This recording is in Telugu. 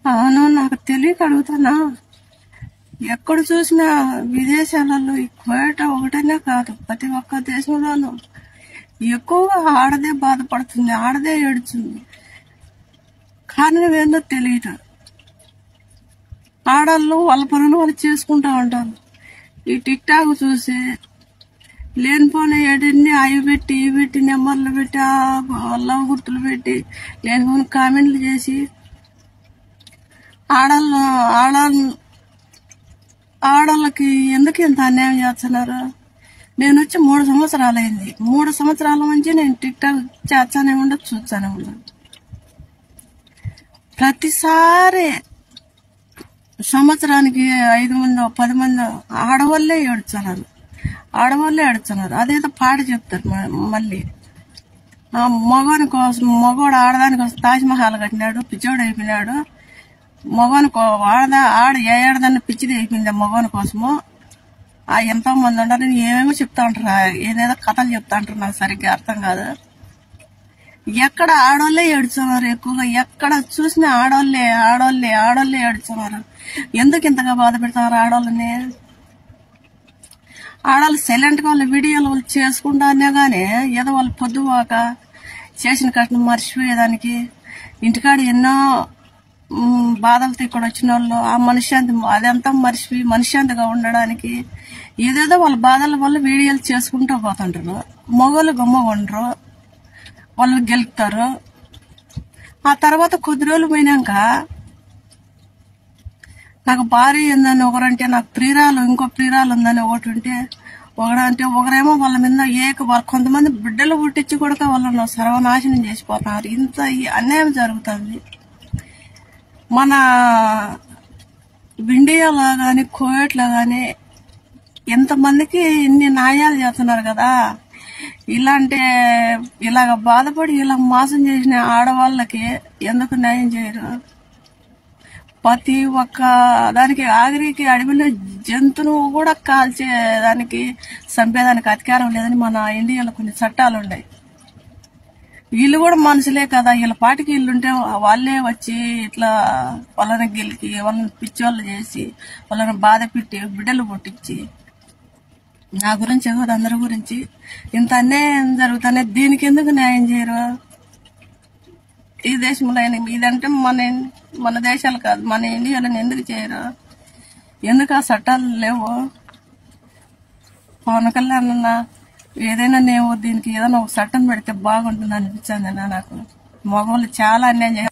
అవును నాకు తెలియక అడుగుతానా ఎక్కడ చూసినా విదేశాలలో ఈ కోయట ఒకటనే కాదు ప్రతి ఒక్క దేశంలోనూ ఎక్కువగా ఆడదే బాధపడుతుంది ఆడదే ఏడుస్తుంది కారణం ఏందో తెలియదు ఆడళ్ళు వాళ్ళ పనులు వాళ్ళు చేసుకుంటా ఉంటారు ఈ టిక్ టాక్ చూసి లేనిపోని ఏడన్ని అవి పెట్టి ఇవి పెట్టి నెంబర్లు పెట్టి ఆ లవ్ గుర్తులు పెట్టి లేనిపోని కామెంట్లు చేసి ఆడళ్ళు ఆడళ్ళు ఆడళ్ళకి ఎందుకు ఇంత అన్యాయం చేస్తున్నారు నేను వచ్చి మూడు సంవత్సరాలు అయింది మూడు సంవత్సరాల నుంచి నేను టిక్ టాక్ చేస్తానే ఉండదు చూస్తానే ఉండదు ప్రతిసారి సంవత్సరానికి ఐదు మంది పది మంది ఆడవాళ్ళే ఏడుస్తున్నారు ఆడవాళ్ళే ఏడుస్తున్నారు అదేదో పాట చెప్తారు మ- మళ్ళీ ఆ మగవాని కోసం మగవాడు ఆడదాని కోసం తాజ్మహల్ కట్టినాడు పిచ్చోడు అయిపోయినాడు మగవాని కో ఆడదా ఆడ ఏ ఆడదాన్ని పిచ్చిది అయిపోయింది ఆ మగవాని కోసము ఆ ఎంతో మంది ఉన్నారు ఏమేమో చెప్తా ఉంటారు ఆ ఏదేదో కథలు చెప్తా ఉంటారు నాకు సరిగ్గా అర్థం కాదు ఎక్కడ ఆడోళ్ళే ఏడుస్తున్నారు ఎక్కువగా ఎక్కడ చూసినా ఆడోళ్ళే ఆడోళ్ళే ఆడోళ్ళే ఏడుస్తున్నారు ఎందుకు ఇంతగా బాధ పెడతారు ఆడోళ్ళని ఆడవాళ్ళు సైలెంట్ గా వాళ్ళ వీడియోలు వాళ్ళు చేసుకుంటానే గానీ ఏదో వాళ్ళు పొద్దువాక చేసిన కష్టం మర్చిపోయేదానికి ఇంటికాడ ఎన్నో మ్, బాధలతో ఇక్కడ వచ్చిన వాళ్ళు ఆ మనశ్శాంతి అదంతా మర్చిపోయి మనశ్శాంతిగా ఉండడానికి ఏదేదో వాళ్ళ బాధల వల్ల వీడియోలు చేసుకుంటూ పోతుంటారు మగవాళ్ళు గమ్మ ఉండరు వాళ్ళు గెలుపుతారు ఆ తర్వాత కొద్ది రోజులు పోయినాక నాకు భార్య ఉందని ఒకరంటే నాకు ప్రియురాలు ఇంకో ప్రియురాలు ఉందని ఒకటి ఉంటే ఒకడంటే ఒకరేమో వాళ్ళ మీద ఏక వాళ్ళ కొంతమంది బిడ్డలు పుట్టించి కూడా వాళ్ళను సర్వనాశనం చేసిపోతున్నారు ఇంత ఈ అన్యాయం జరుగుతుంది మన ఇండియాలో కానీ కోయట్లో కానీ ఎంతమందికి ఇన్ని న్యాయాలు చేస్తున్నారు కదా ఇలాంటి ఇలాగ బాధపడి ఇలా మోసం చేసిన ఆడవాళ్ళకి ఎందుకు న్యాయం చేయరు ప్రతి ఒక్క దానికి ఆఖరికి అడవిలో జంతువును కూడా కాల్చే దానికి చంపేదానికి అధికారం లేదని మన ఇండియాలో కొన్ని చట్టాలు ఉన్నాయి వీళ్ళు కూడా మనుషులే కదా వీళ్ళ పాటికి వీళ్ళు ఉంటే వాళ్ళే వచ్చి ఇట్లా వాళ్ళని గెలికి వాళ్ళని పిచ్చోళ్ళు చేసి వాళ్ళని బాధ పెట్టి బిడ్డలు పుట్టించి నా గురించి ఎవరు అందరి గురించి ఇంత అన్యాయం జరుగుతానే దీనికి ఎందుకు న్యాయం చేయరు ఈ దేశంలో అయినా ఇదంటే మన మన దేశాలు కాదు మన ఇండియాలో ఎందుకు చేయరు ఎందుకు ఆ చట్టాలు లేవు పవన్ కళ్యాణ్ అన్న ఏదైనా నేను దీనికి ఏదైనా ఒక చట్టం పెడితే బాగుంటుంది అనిపించింది అన్న నాకు మగవాళ్ళు చాలా అన్యాయం చేశారు